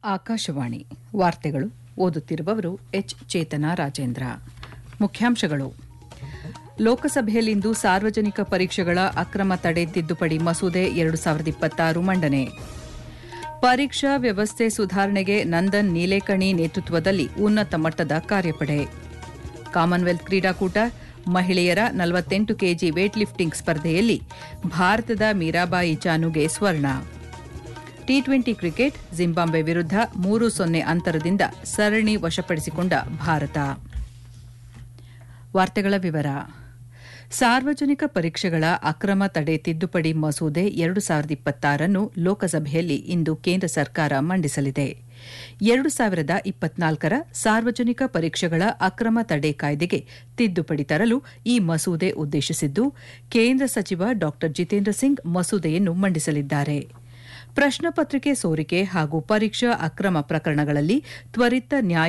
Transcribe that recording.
ಆಕಾಶವಾಣಿ ವಾರ್ತೆಗಳು ಓದುತ್ತಿರುವವರು ಎಚ್ ಚೇತನ ರಾಜೇಂದ್ರ ಮುಖ್ಯಾಂಶಗಳು ಲೋಕಸಭೆಯಲ್ಲಿಂದು ಸಾರ್ವಜನಿಕ ಪರೀಕ್ಷೆಗಳ ಅಕ್ರಮ ತಡೆ ತಿದ್ದುಪಡಿ ಮಸೂದೆ ಎರಡು ಸಾವಿರದ ಇಪ್ಪತ್ತಾರು ಮಂಡನೆ ಪರೀಕ್ಷಾ ವ್ಯವಸ್ಥೆ ಸುಧಾರಣೆಗೆ ನಂದನ್ ನೀಲೇಕಣಿ ನೇತೃತ್ವದಲ್ಲಿ ಉನ್ನತ ಮಟ್ಟದ ಕಾರ್ಯಪಡೆ ಕಾಮನ್ವೆಲ್ತ್ ಕ್ರೀಡಾಕೂಟ ಮಹಿಳೆಯರ ನಲವತ್ತೆಂಟು ಕೆಜಿ ವೇಟ್ ಲಿಫ್ಟಿಂಗ್ ಸ್ಪರ್ಧೆಯಲ್ಲಿ ಭಾರತದ ಮೀರಾಬಾಯಿ ಚಾನುಗೆ ಸ್ವರ್ಣ ಟಿ ಟ್ವೆಂಟಿ ಕ್ರಿಕೆಟ್ ಜಿಂಬಾಬ್ವೆ ವಿರುದ್ಧ ಮೂರು ಸೊನ್ನೆ ಅಂತರದಿಂದ ಸರಣಿ ವಶಪಡಿಸಿಕೊಂಡ ಭಾರತ ವಾರ್ತೆಗಳ ವಿವರ ಸಾರ್ವಜನಿಕ ಪರೀಕ್ಷೆಗಳ ಅಕ್ರಮ ತಡೆ ತಿದ್ದುಪಡಿ ಮಸೂದೆ ಎರಡು ಸಾವಿರದ ಇಪ್ಪತ್ತಾರನ್ನು ಲೋಕಸಭೆಯಲ್ಲಿ ಇಂದು ಕೇಂದ್ರ ಸರ್ಕಾರ ಮಂಡಿಸಲಿದೆ ಎರಡು ಸಾವಿರದ ಇಪ್ಪತ್ನಾಲ್ಕರ ಸಾರ್ವಜನಿಕ ಪರೀಕ್ಷೆಗಳ ಅಕ್ರಮ ತಡೆ ಕಾಯ್ದೆಗೆ ತಿದ್ದುಪಡಿ ತರಲು ಈ ಮಸೂದೆ ಉದ್ದೇಶಿಸಿದ್ದು ಕೇಂದ್ರ ಸಚಿವ ಡಾ ಜಿತೇಂದ್ರ ಸಿಂಗ್ ಮಸೂದೆಯನ್ನು ಮಂಡಿಸಲಿದ್ದಾರೆ ಪ್ರಶ್ನಪತ್ರಿಕೆ ಸೋರಿಕೆ ಹಾಗೂ ಪರೀಕ್ಷಾ ಅಕ್ರಮ ಪ್ರಕರಣಗಳಲ್ಲಿ ತ್ವರಿತ ನ್ಯಾಯ